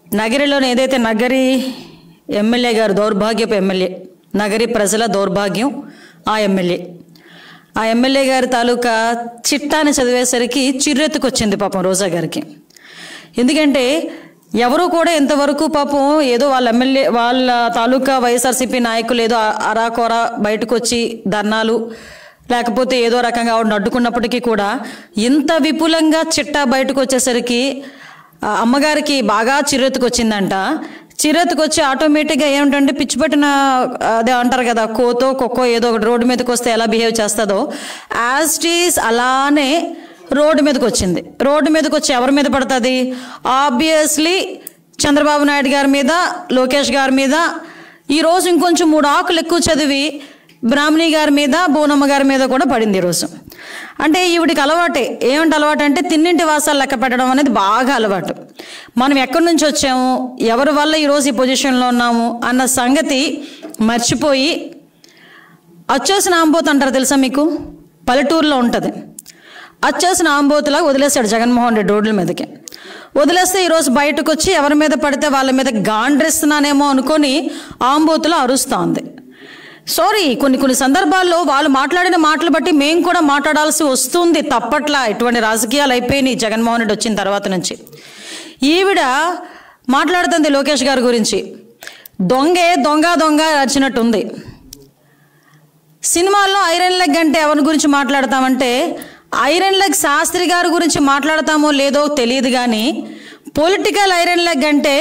నగరిలోని ఏదైతే నగరి ఎమ్మెల్యే గారు దౌర్భాగ్యపు ఎమ్మెల్యే నగరి ప్రజల దౌర్భాగ్యం ఆ ఎమ్మెల్యే ఆ ఎమ్మెల్యే గారి తాలూకా చిట్టాని చదివేసరికి చిర్రెత్తుకొచ్చింది పాపం రోజా గారికి ఎందుకంటే ఎవరు కూడా ఇంతవరకు పాపం ఏదో వాళ్ళ ఎమ్మెల్యే వాళ్ళ తాలూకా వైఎస్ఆర్సీపీ నాయకులు ఏదో అరాకొర బయటకు వచ్చి ధర్నాలు లేకపోతే ఏదో రకంగా ఆవిడని అడ్డుకున్నప్పటికీ కూడా ఇంత విపులంగా చిట్టా బయటకు వచ్చేసరికి ఆ అమ్మగారికి బాగా చిరెత్తుకొచ్చిందంట చిరెత్తుకొచ్చి ఆటోమేటిక్గా ఏమిటంటే పిచ్చి పెట్టిన అదే అంటారు కదా కోతో కుక్కో ఏదో ఒకటి రోడ్డు మీదకి వస్తే ఎలా బిహేవ్ చేస్తుందో యాజ్ టీస్ అలానే రోడ్డు మీదకి వచ్చింది రోడ్డు మీదకి వచ్చి ఎవరి మీద పడుతుంది ఆబ్వియస్లీ చంద్రబాబు నాయుడు గారి మీద లోకేష్ గారి మీద ఈరోజు ఇంకొంచెం మూడు ఆకులు ఎక్కువ చదివి బ్రాహ్మణి గారి మీద బోనమ్మ గారి మీద కూడా పడింది ఈరోజు అంటే ఈవిడికి అలవాటే ఏమిటి అలవాటు అంటే తిన్నింటి వాసాలు లెక్క పెట్టడం అనేది బాగా అలవాటు మనం ఎక్కడి నుంచి వచ్చాము ఎవరి వల్ల ఈరోజు ఈ పొజిషన్లో ఉన్నాము అన్న సంగతి మర్చిపోయి అచ్చేసిన ఆంబోత్ అంటారు తెలుసా మీకు పల్లెటూరులో ఉంటుంది అచ్చేసిన ఆంబోతులాగా వదిలేశాడు జగన్మోహన్ రెడ్డి రోడ్ల మీదకి వదిలేస్తే ఈరోజు బయటకు వచ్చి ఎవరి మీద పడితే వాళ్ళ మీద గాండ్రిస్తున్నానేమో అనుకొని ఆంబోతులో అరుస్తోంది సారీ కొన్ని కొన్ని సందర్భాల్లో వాళ్ళు మాట్లాడిన మాటలు బట్టి మేము కూడా మాట్లాడాల్సి వస్తుంది తప్పట్లా ఇటువంటి రాజకీయాలు అయిపోయినాయి జగన్మోహన్ రెడ్డి వచ్చిన తర్వాత నుంచి ఈవిడ మాట్లాడుతుంది లోకేష్ గారి గురించి దొంగే దొంగ దొంగ వచ్చినట్టుంది సినిమాల్లో ఐరన్ లెగ్ అంటే ఎవరి గురించి మాట్లాడతామంటే ఐరన్ లెగ్ శాస్త్రి గారి గురించి మాట్లాడతామో లేదో తెలియదు కానీ పొలిటికల్ ఐరన్ లెగ్ అంటే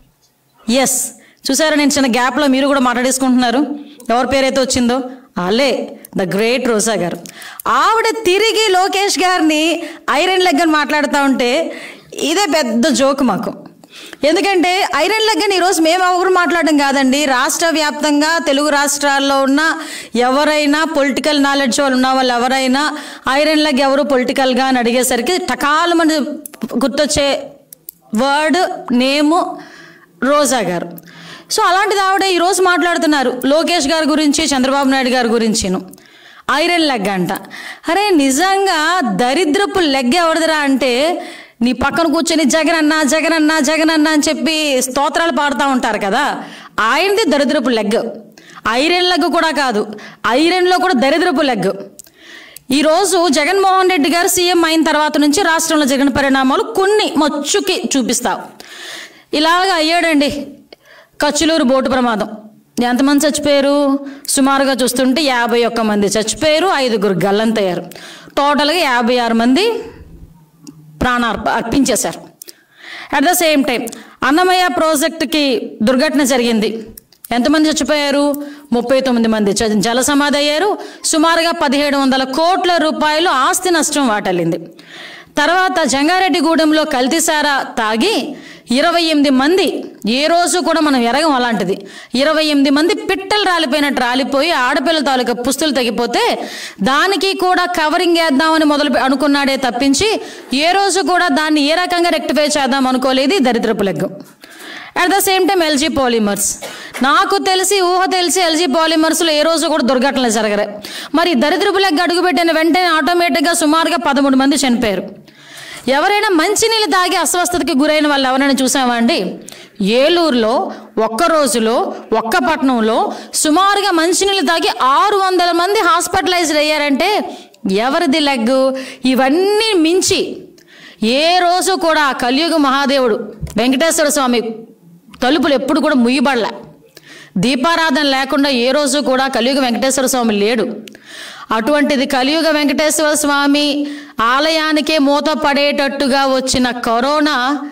ఎస్ చూసారా నేను చిన్న గ్యాప్లో మీరు కూడా మాట్లాడేసుకుంటున్నారు ఎవరి పేరైతే వచ్చిందో అలే ద గ్రేట్ రోజా గారు ఆవిడ తిరిగి లోకేష్ గారిని ఐరన్ లెగ్ అని మాట్లాడుతూ ఉంటే ఇదే పెద్ద జోక్ మాకు ఎందుకంటే ఐరన్ లెగ్ అని ఈరోజు మేము ఎవరు మాట్లాడడం కాదండి రాష్ట్ర వ్యాప్తంగా తెలుగు రాష్ట్రాల్లో ఉన్న ఎవరైనా పొలిటికల్ నాలెడ్జ్ వాళ్ళు ఉన్న వాళ్ళు ఎవరైనా ఐరన్ లెగ్ ఎవరు పొలిటికల్గా అని అడిగేసరికి టకాలు మన గుర్తొచ్చే వర్డ్ నేము రోజా గారు సో అలాంటిది ఆవిడ ఈరోజు మాట్లాడుతున్నారు లోకేష్ గారి గురించి చంద్రబాబు నాయుడు గారి గురించిను ఐరన్ లెగ్ అంట అరే నిజంగా దరిద్రపు లెగ్ ఎవరిదిరా అంటే నీ పక్కన కూర్చొని జగన్ అన్న జగన్ అన్న జగన్ అన్న అని చెప్పి స్తోత్రాలు పాడుతూ ఉంటారు కదా ఆయనది దరిద్రపు లెగ్ ఐరన్ లెగ్ కూడా కాదు ఐరన్లో కూడా దరిద్రపు లెగ్ ఈరోజు జగన్మోహన్ రెడ్డి గారు సీఎం అయిన తర్వాత నుంచి రాష్ట్రంలో జరిగిన పరిణామాలు కొన్ని మచ్చుకి చూపిస్తావు ఇలాగ అయ్యాడండి కచ్చులూరు బోటు ప్రమాదం ఎంతమంది చచ్చిపోయారు సుమారుగా చూస్తుంటే యాభై ఒక్క మంది చచ్చిపోయారు ఐదుగురు గల్లంతయ్యారు టోటల్గా యాభై ఆరు మంది ప్రాణార్ప అర్పించేశారు at the same time Annamayya ప్రాజెక్టుకి దుర్ఘటన జరిగింది ఎంతమంది చచ్చిపోయారు ముప్పై తొమ్మిది మంది చ- జల సమాధి అయ్యారు సుమారుగా పదిహేడు వందల కోట్ల రూపాయలు ఆస్తి నష్టం వాటల్లింది తర్వాత జంగారెడ్డిగూడెంలో కల్తీసారా తాగి ఇరవై ఎనిమిది మంది ఏ రోజు కూడా మనం ఎరగం అలాంటిది ఇరవై ఎనిమిది మంది పిట్టలు రాలిపోయినట్టు రాలిపోయి ఆడపిల్లల తాలూకా పుస్తులు తగ్గిపోతే దానికి కూడా కవరింగ్ వేద్దామని మొదలు పె- అనుకున్నాడే తప్పించి ఏ రోజు కూడా దాన్ని ఏ రకంగా రెక్టిఫై చేద్దాం అనుకోలేదు ఈ దరిద్రపు leg at the same time LG polymers నాకు తెలిసి ఊహ తెలిసి ఎల్జీ పాలిమర్స్లో ఏ రోజు కూడా దుర్ఘటనలు జరగరాయి మరి దరిద్రపు లెక్క అడుగుపెట్టిన వెంటనే ఆటోమేటిక్గా సుమారుగా పదమూడు మంది చనిపోయారు ఎవరైనా మంచినీళ్ళు తాగి అస్వస్థతకి గురైన వాళ్ళు ఎవరైనా చూసామా అండి ఏలూరులో ఒక్క రోజులో ఒక్క పట్టణంలో సుమారుగా మంచినీళ్ళు తాగి ఆరు వందల మంది హాస్పిటలైజ్డ్ అయ్యారంటే ఎవరిది లెగ్గు ఇవన్నీ మించి ఏ రోజు కూడా ఆ కలియుగ మహాదేవుడు వెంకటేశ్వర స్వామి తలుపులు ఎప్పుడు కూడా ముయ్యబడలే దీపారాధన లేకుండా ఏ రోజు కూడా కలియుగ వెంకటేశ్వర స్వామి లేడు అటువంటిది కలియుగ వెంకటేశ్వర స్వామి ఆలయానికే మూత పడేటట్టుగా వచ్చిన కరోనా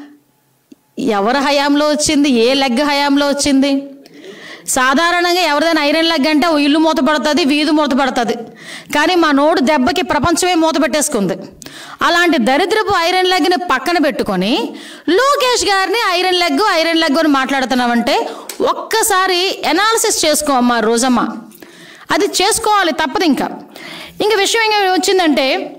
ఎవరి హయాంలో వచ్చింది ఏ లెగ్ హయాంలో వచ్చింది సాధారణంగా ఎవరిదైనా ఐరన్ లెగ్ అంటే ఓ ఇల్లు మూత పడుతుంది వీధి మూత పడుతుంది కానీ మా నోడు దెబ్బకి ప్రపంచమే మూత పెట్టేసుకుంది అలాంటి దరిద్రపు ఐరన్ లెగ్ని పక్కన పెట్టుకొని లోకేష్ గారిని ఐరన్ లెగ్ ఐరన్ లెగ్ అని మాట్లాడుతున్నామంటే ఒక్కసారి ఎనాలిసిస్ చేసుకో అమ్మా రోజమ్మ అది చేసుకోవాలి తప్పదు ఇంకా ఇంక విషయం ఏం వచ్చిందంటే